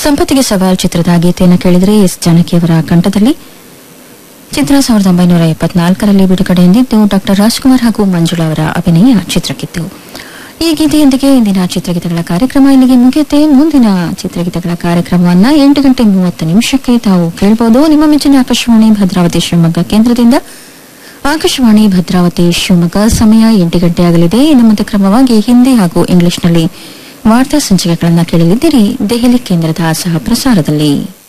ಸಂಪತ್ತಿಗೆ ಸವಾಲ್ ಚಿತ್ರದ ಗೀತೆಯನ್ನು ಕೇಳಿದರೆ ಎಸ್ ಜಾನಕಿಯವರ ಕಂಠದಲ್ಲಿ ಚಿತ್ರ ಸಾವಿರದ ಒಂಬೈನೂರ ಎಪ್ಪತ್ನಾಲ್ಕರಲ್ಲಿ ಬಿಡುಗಡೆಯಂದಿದ್ದು ಡಾಕ್ಟರ್ ರಾಜ್ಕುಮಾರ್ ಹಾಗೂ ಮಂಜುಳಾ ಅವರ ಅಭಿನಯ ಚಿತ್ರಕ್ಕಿತ್ತು ಈ ಗೀತೆಯೊಂದಿಗೆ ಇಂದಿನ ಚಿತ್ರಗೀತೆಗಳ ಕಾರ್ಯಕ್ರಮ ಇಲ್ಲಿಗೆ ಮುಗಿಯುತ್ತೆ ಮುಂದಿನ ಚಿತ್ರಗೀತೆಗಳ ಕಾರ್ಯಕ್ರಮವನ್ನ ಎಂಟು ಗಂಟೆ ಮೂವತ್ತು ನಿಮಿಷಕ್ಕೆ ತಾವು ಕೇಳಬಹುದು ನಿಮ್ಮ ಮೆಚ್ಚಿನ ಆಕಾಶವಾಣಿ ಭದ್ರಾವತಿ ಶಿವಮೊಗ್ಗ ಕೇಂದ್ರದಿಂದ ಆಕಾಶವಾಣಿ ಭದ್ರಾವತಿ ಶಿವಮೊಗ್ಗ ಸಮಯ ಎಂಟು ಗಂಟೆ ಆಗಲಿದೆ ಇನ್ನು ಮುಂದೆ ಕ್ರಮವಾಗಿ ಹಿಂದಿ ಹಾಗೂ ಇಂಗ್ಲಿಷ್ನಲ್ಲಿ ವಾರ್ತಾ ಸಂಚಿಕೆಗಳನ್ನು ಕೇಳಲಿದ್ದೀರಿ ದೆಹಲಿ ಕೇಂದ್ರದ ಸಹ ಪ್ರಸಾರದಲ್ಲಿ